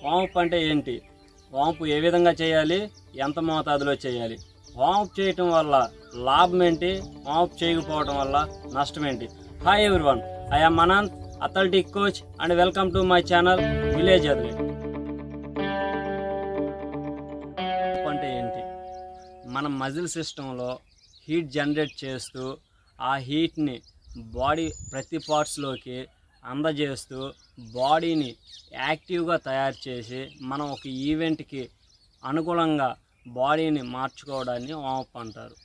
warm up అంటే ఏంటి warm up ఏ విధంగా చేయాలి ఎంత మోతాదులో చేయాలి వామప్ చేయటం వల్ల లాభం ఏంటి వామప్ చేయకపోవడం వల్ల నష్టం ఏంటి hi everyone I am Anant athletic coach and welcome to my channel village athlete అంటే ఏంటి మన మజిల్ సిస్టంలో హీట్ జనరేట్ చేస్తూ ఆ హీట్ని బాడీ ప్రతి పార్ట్స్లోకి అందజేస్తూ బాడీని యాక్టివ్గా తయారు చేసి మనం ఒక ఈవెంట్కి అనుకూలంగా బాడీని మార్చుకోవడాన్ని వామప్ అంటారు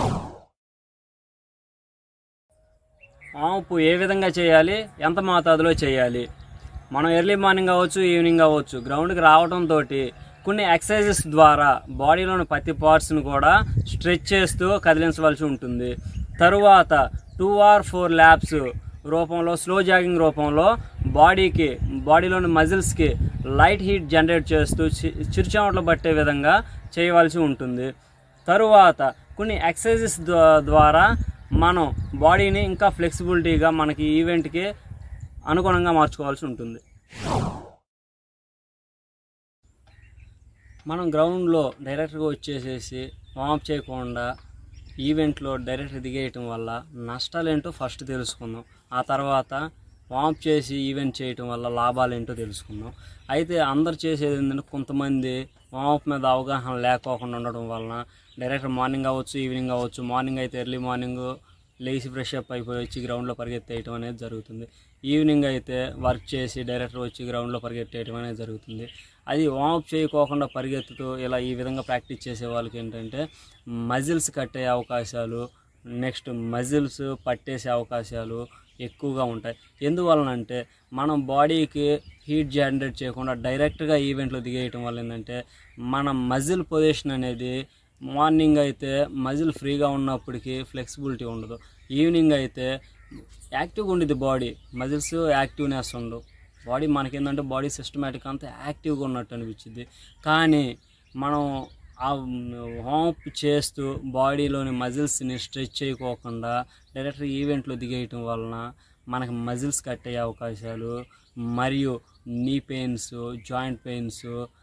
వామప్ ఏ విధంగా చేయాలి ఎంత మోతాదులో చేయాలి మనం ఎర్లీ మార్నింగ్ అవ్వచ్చు ఈవినింగ్ అవ్వచ్చు గ్రౌండ్కి రావడంతో కొన్ని ఎక్సర్సైజెస్ ద్వారా బాడీలోని ప్రతి పార్ట్స్ని కూడా స్ట్రెచ్ చేస్తూ కదిలించవలసి ఉంటుంది తరువాత టూ ఆర్ ఫోర్ ల్యాబ్స్ రూపంలో స్లో జాగింగ్ రూపంలో బాడీకి బాడీలోని మజిల్స్కి లైట్ హీట్ జనరేట్ చేస్తూ చి- చిరుచెమటలు పట్టే విధంగా చేయవలసి ఉంటుంది తరువాత కొన్ని ఎక్సర్సైజెస్ ద్వా- ద్వారా మనం బాడీని ఇంకా ఫ్లెక్సిబిలిటీగా మనకి ఈవెంట్కి అనుగుణంగా మార్చుకోవాల్సి ఉంటుంది మనం గ్రౌండ్లో డైరెక్ట్గా వచ్చేసేసి వామప్ చేయకుండా ఈవెంట్లో డైరెక్ట్ దిగేయటం వల్ల నష్టాలు ఏంటో ఫస్ట్ తెలుసుకుందాం ఆ తర్వాత వామప్ చేసి ఈవెంట్ చేయటం వల్ల లాభాలు ఏంటో తెలుసుకుందాం అయితే అందరు చేసేది ఏంటంటే కొంతమంది వామప్ మీద అవగాహన లేకోకుండా ఉండడం వలన డైరెక్ట్ మార్నింగ్ అవ్వచ్చు ఈవినింగ్ అవ్వచ్చు మార్నింగ్ అయితే ఎర్లీ మార్నింగ్ లేచి ఫ్రెష్ అప్ అయిపోయి వచ్చి గ్రౌండ్లో పరిగెత్తేయటం అనేది జరుగుతుంది ఈవినింగ్ అయితే వర్క్ చేసి డైరెక్టర్ వచ్చి గ్రౌండ్లో పరిగెత్తేయటం అనేది జరుగుతుంది అది వామప్ చేయకోకుండా పరిగెత్తుతూ ఇలా ఈ విధంగా ప్రాక్టీస్ చేసే వాళ్ళకి ఏంటంటే మజిల్స్ కట్టే అవకాశాలు నెక్స్ట్ మజిల్స్ పట్టేసే అవకాశాలు ఎక్కువగా ఉంటాయి ఎందువలనంటే మనం బాడీకి హీట్ జనరేట్ చేయకుండా డైరెక్ట్గా ఈవెంట్లో దిగేయటం వల్ల ఏంటంటే మన మజిల్ పొజిషన్ అనేది మార్నింగ్ అయితే మజిల్ ఫ్రీగా ఉన్నప్పటికీ ఫ్లెక్సిబిలిటీ ఉండదు ఈవినింగ్ అయితే యాక్టివ్గా ఉండేది బాడీ మజిల్స్ యాక్టివ్నెస్ ఉండవు బాడీ మనకేంటంటే బాడీ సిస్టమేటిక్ అంతా యాక్టివ్గా ఉన్నట్టు అనిపించింది కానీ మనం ఆ వామప్ చేస్తూ బాడీలోని మజిల్స్ని స్ట్రెచ్ చేయకోకుండా డైరెక్ట్ ఈవెంట్లో దిగేయటం వలన మనకి మజిల్స్ కట్టే అవకాశాలు మరియు నీ పెయిన్స్ జాయింట్ పెయిన్స్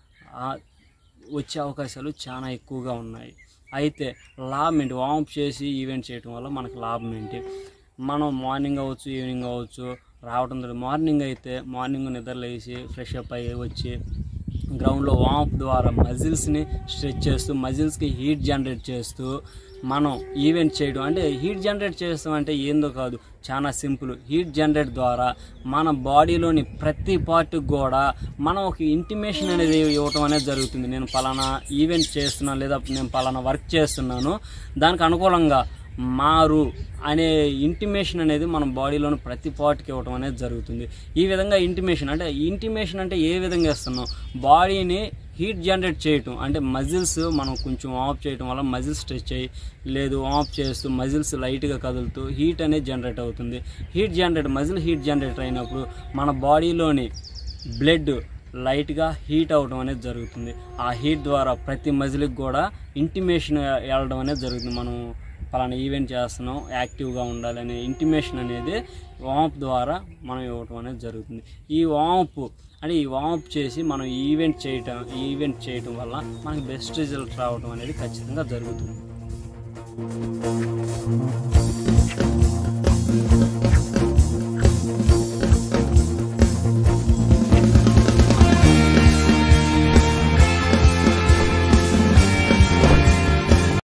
వచ్చే అవకాశాలు చాలా ఎక్కువగా ఉన్నాయి అయితే లాభం ఏంటి వామప్ చేసి ఈవెంట్ చేయటం వల్ల మనకు లాభం ఏంటి మనం మార్నింగ్ అవ్వచ్చు ఈవినింగ్ అవ్వచ్చు రావడం ద్వారా మార్నింగ్ అయితే మార్నింగ్ నిద్ర లేచి ఫ్రెష్ అప్ అయ్యి వచ్చి గ్రౌండ్లో వామప్ ద్వారా మజిల్స్ని స్ట్రెచ్ చేస్తూ మజిల్స్కి హీట్ జనరేట్ చేస్తూ మనం ఈవెంట్ చేయడం అంటే హీట్ జనరేట్ చేస్తాం అంటే ఏందో కాదు చాలా సింపుల్ హీట్ జనరేట్ ద్వారా మన బాడీలోని ప్రతి పార్ట్కి కూడా మనం ఒక ఇంటిమేషన్ అనేది ఇవ్వటం అనేది జరుగుతుంది నేను పలానా ఈవెంట్ చేస్తున్నాను లేదా నేను పలానా వర్క్ చేస్తున్నాను దానికి అనుకూలంగా మారు అనే ఇంటిమేషన్ అనేది మన బాడీలోని ప్రతి పార్ట్కి ఇవ్వటం అనేది జరుగుతుంది ఈ విధంగా ఇంటిమేషన్ అంటే ఇంటిమేషన్ అంటే ఏ విధంగా ఇస్తున్నాం బాడీని హీట్ జనరేట్ చేయటం అంటే మజిల్స్ మనం కొంచెం ఆఫ్ చేయటం వల్ల మజిల్స్ స్ట్రెచ్ అయ్యి లేదు ఆఫ్ చేస్తూ మజిల్స్ లైట్గా కదులుతూ హీట్ అనేది జనరేట్ అవుతుంది heat generate muscle heat generate అయినప్పుడు మన బాడీలోని బ్లడ్ లైట్గా హీట్ అవడం అనేది జరుగుతుంది ఆ హీట్ ద్వారా ప్రతి మజిల్కి కూడా ఇంటిమేషన్ వెళ్ళడం అనేది జరుగుతుంది మనం పలానా ఈవెంట్ చేస్తున్నాం యాక్టివ్గా ఉండాలనే ఇంటిమేషన్ అనేది వామప్ ద్వారా మనం ఇవ్వటం అనేది జరుగుతుంది ఈ వామప్ అంటే ఈ వామప్ చేసి మనం ఈవెంట్ చేయటం ఈవెంట్ చేయటం వల్ల మనకి బెస్ట్ రిజల్ట్ రావడం అనేది ఖచ్చితంగా జరుగుతుంది